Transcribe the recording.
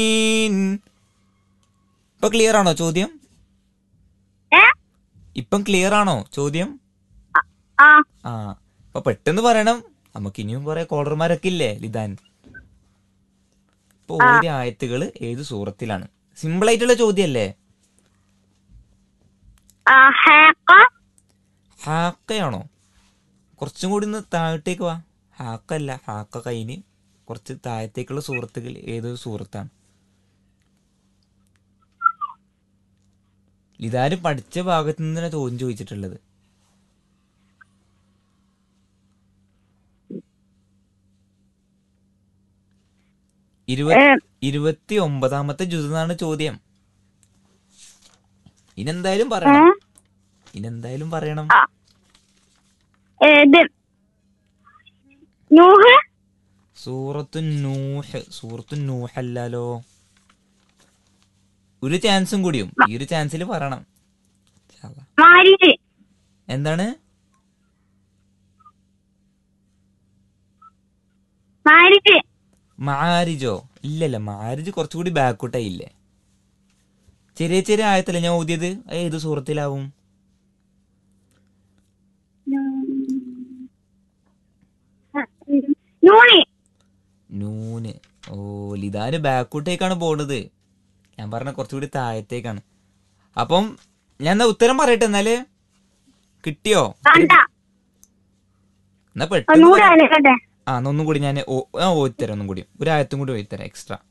ഇപ്പൊ ക്ലിയർ ആണോ ചോദ്യം ഏ ഇപ്പം ക്ലിയർ ആണോ ചോദ്യം ആ ആ അപ്പൊ പെട്ടെന്ന് പറയണം നമുക്ക് ഇനിയും കുറെ കോളർമാരൊക്കെ ഇല്ലേ ലിതാൻ ഇപ്പൊ ഓരോ ആയത്തുകൾ ഏത് സൂറത്തിലാണ് സിമ്പിൾ ആയിട്ടുള്ള ചോദ്യല്ലേ ആ ഹാക്ക ഹാക്കയാണോ കുറച്ചും കൂടി ഒന്ന് താഴത്തേക്ക് വാ ഹാക്കല്ല ഹാക്ക കൈന് കുറച്ച് താഴത്തേക്കുള്ള സൂറത്തുകൾ ഏതൊരു സൂറത്താണ് ഇതാരും പഠിച്ച ഭാഗത്ത് നിന്നാണ് ചോദ്യം ചോദിച്ചിട്ടുള്ളത് ഇരുപത്തി ഏ, ഇരുപത്തി ഒമ്പതാമത്തെ ജുസാണ് ചോദ്യം ഇനെന്തായാലും ഏ, പറയണം ഇനെന്തായാലും പറയണം ആ. ഇത് നൂഹ് സൂറത്തു നൂഹ് സൂറത്തു നൂഹ് അല്ലല്ലോ ഒരു ചാൻസും കൂടിയും ഈ ഒരു ചാൻസിൽ പറയണം ഇൻഷാ അല്ലാ. മാരിജ് എന്താണ് മാരിജ് മാരിജോ ഇല്ലല്ല മാരിജ് കുറച്ചുകൂടി ബാക്കോട്ടായില്ലേ ചെറിയ ചെറിയ ആയത്തല്ലേ ഞാൻ ഓതിയത് അത് ഏത് സൂറത്തിലാവും നൂണി നൂന് ഓ ലിതാന് ബാക്കോട്ടേക്കാണ് പോണത് ഞാൻ പറഞ്ഞ കുറച്ചുകൂടി താഴത്തേക്കാണ് അപ്പം ഞാൻ എന്നാ ഉത്തരം പറയട്ടെ എന്നാല് കിട്ടിയോ കണ്ട എന്നാ പെട്ടെന്ന് ഒന്നുകൂടെ പറ. ആലോചിക്കട്ടെ ആ എന്നാ ഒന്നും കൂടി ഞാൻ ഓ ആ ഓതിത്തരാം ഒന്നും കൂടി ഒരു ആയത്തും കൂടി ഓതിത്തരാം എക്സ്ട്രാ